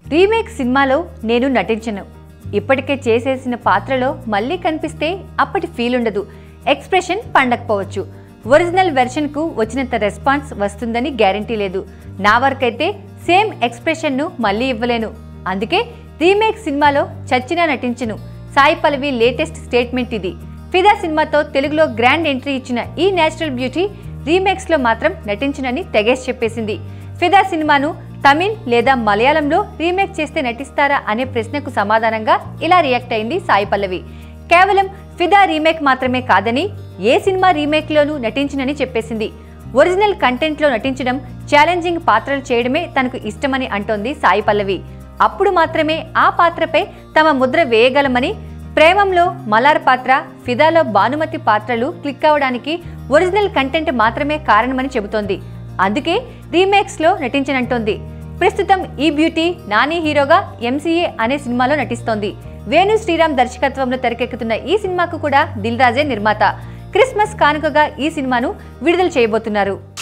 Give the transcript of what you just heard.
remake సినిమాలో నేను నటించను ఇప్పటికే చేసేసిన పాత్రలో మళ్ళీ కనిపిస్తే అప్పటి ఫీల్ ఉండదు ఎక్స్ప్రెషన్ పండకపోవచ్చు ఒరిజినల్ వెర్షన్కు వచ్చినంత రెస్పాన్స్ వస్తుందని గ్యారంటీ లేదు నా వరకైతే సేమ్ ఎక్స్ప్రెషన్ను మళ్ళీ ఇవ్వలేను అందుకే రీమేక్ సినిమాలో చచ్చినా నటించను సాయి పల్లవి లేటెస్ట్ స్టేట్మెంట్ ఇది ఫిదా సినిమాతో తెలుగులో గ్రాండ్ ఎంట్రీ ఇచ్చిన ఈ నేచురల్ బ్యూటీ రీమేక్స్లో మాత్రం నటించనని తెగేసి చెప్పేసింది ఫిదా సినిమాను తమిళ్ లేదా మలయాళంలో రీమేక్ చేస్తే నటిస్తారా అనే ప్రశ్నకు సమాధానంగా ఇలా రియాక్ట్ అయింది సాయి పల్లవి కేవలం ఫిదా రీమేక్ మాత్రమే కాదని ఏ సినిమా రీమేక్లోనూ నటించినని చెప్పేసింది ఒరిజినల్ కంటెంట్లో నటించడం ఛాలెంజింగ్ పాత్రలు చేయడమే తనకు ఇష్టమని అంటోంది సాయి పల్లవి అప్పుడు మాత్రమే ఆ పాత్రపై తమ ముద్ర వేయగలమని ప్రేమంలో మలార్ పాత్ర ఫిదాలో భానుమతి పాత్రలు క్లిక్ అవడానికి ఒరిజినల్ కంటెంట్ మాత్రమే కారణమని చెబుతోంది అందుకే రీమేక్స్లో నటించనంటోంది ప్రస్తుతం ఈ బ్యూటీ నాని హీరోగా ఎంసీఏ అనే సినిమాలో నటిస్తోంది వేణు శ్రీరామ్ దర్శకత్వంలో తెరకెక్కుతున్న ఈ సినిమాకు కూడా దిల్ రాజే నిర్మాత క్రిస్మస్ కానుకగా ఈ సినిమాను విడుదల చేయబోతున్నారు